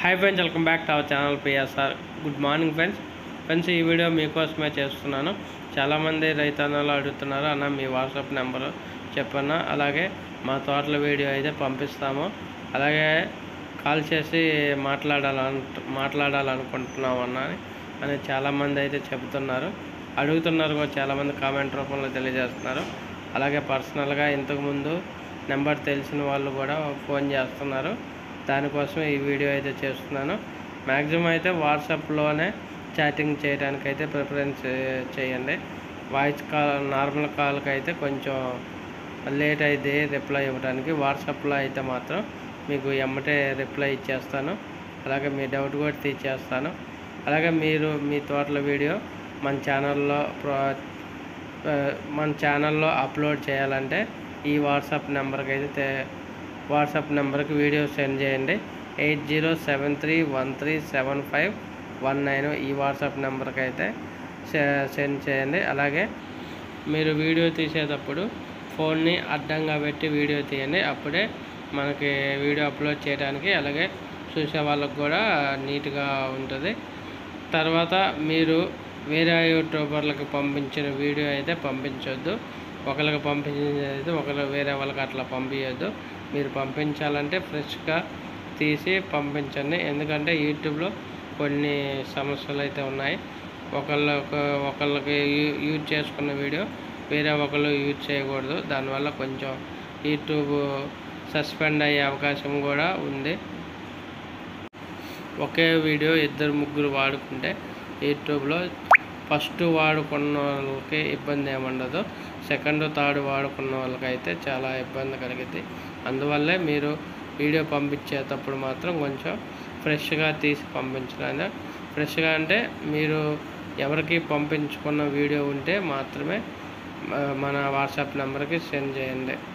hi friends welcome back to our channel PSR good morning friends friends ఈ video మీకోసమే చేస్తున్నాను చాలామంది రైతన్నలు అడుగుతున్నారు అన్న మీ వాట్సాప్ నెంబరు చెప్పన్న అలాగే మా తోటల వీడియో అయితే పంపిస్తాము అలాగే కాల్ చేసి మాట్లాడాలను మాట్లాడాలనుకుంటున్నాం అన్న అని అని చాలామంది అయితే చెబుతున్నారు అడుగుతున్నారు కూడా చాలామంది కామెంట్ రూపంలో తెలియజేస్తున్నారు అలాగే పర్సనల్గా ఇంతకుముందు నెంబర్ తెలిసిన వాళ్ళు కూడా ఫోన్ చేస్తున్నారు దానికోసం ఈ వీడియో అయితే చేస్తున్నాను మ్యాక్సిమం అయితే వాట్సాప్లోనే చాటింగ్ చేయడానికి అయితే ప్రిఫరెన్స్ చేయండి వాయిస్ కాల్ నార్మల్ కాల్కి అయితే కొంచెం లేట్ అయితే రిప్లై ఇవ్వడానికి వాట్సాప్లో అయితే మాత్రం మీకు ఎమ్మటే రిప్లై ఇచ్చేస్తాను అలాగే మీ డౌట్ కూడా తీర్చేస్తాను అలాగే మీరు మీ తోటల వీడియో మన ఛానల్లో ప్రో ఆ, మన ఛానల్లో అప్లోడ్ చేయాలంటే ఈ వాట్సాప్ నెంబర్కి అయితే తే- వాట్సాప్ నెంబర్కి వీడియో సెండ్ చేయండి eight zero seven three one three seven five one nine ఈ వాట్సాప్ నెంబర్కి అయితే సె- సెండ్ చేయండి అలాగే మీరు వీడియో తీసేటప్పుడు ఫోన్ని అడ్డంగా పెట్టి వీడియో తీయండి అప్పుడే మనకి వీడియో అప్లోడ్ చేయడానికి అలాగే చూసే వాళ్ళకు కూడా నీట్గా ఉంటుంది తర్వాత మీరు వేరే యూట్యూబర్లకు పంపించిన వీడియో అయితే పంపించొద్దు ఒకరికి పంపించేది ఒకరు వేరే వాళ్ళకి అట్లా పంపించొద్దు మీరు పంపించాలంటే ఫ్రెష్గా తీసి పంపించండి ఎందుకంటే యూట్యూబ్లో కొన్ని సమస్యలు అయితే ఉన్నాయి ఒకళ్ళకు ఒకళ్ళకి యూ- యూజ్ చేసుకున్న వీడియో వేరే ఒకళ్ళు యూజ్ చేయకూడదు దానివల్ల కొంచెం యూట్యూబ్ సస్పెండ్ అయ్యే అవకాశం కూడా ఉంది ఒకే వీడియో ఇద్దరు ముగ్గురు వాడుకుంటే యూట్యూబ్లో ఫస్ట్ వాడుకున్న వాళ్ళకి ఇబ్బంది ఏముండదు సెకండ్ థర్డ్ వాడుకున్న వాళ్ళకైతే చాలా ఇబ్బంది కలిగింది అందువల్లే మీరు వీడియో పంపించేటప్పుడు మాత్రం కొంచెం ఫ్రెష్గా తీసి పంపించడానికి ఫ్రెష్గా అంటే మీరు ఎవరికి పంపించుకున్న వీడియో ఉంటే మాత్రమే మ- మన వాట్సాప్ నెంబర్కి సెండ్ చేయండి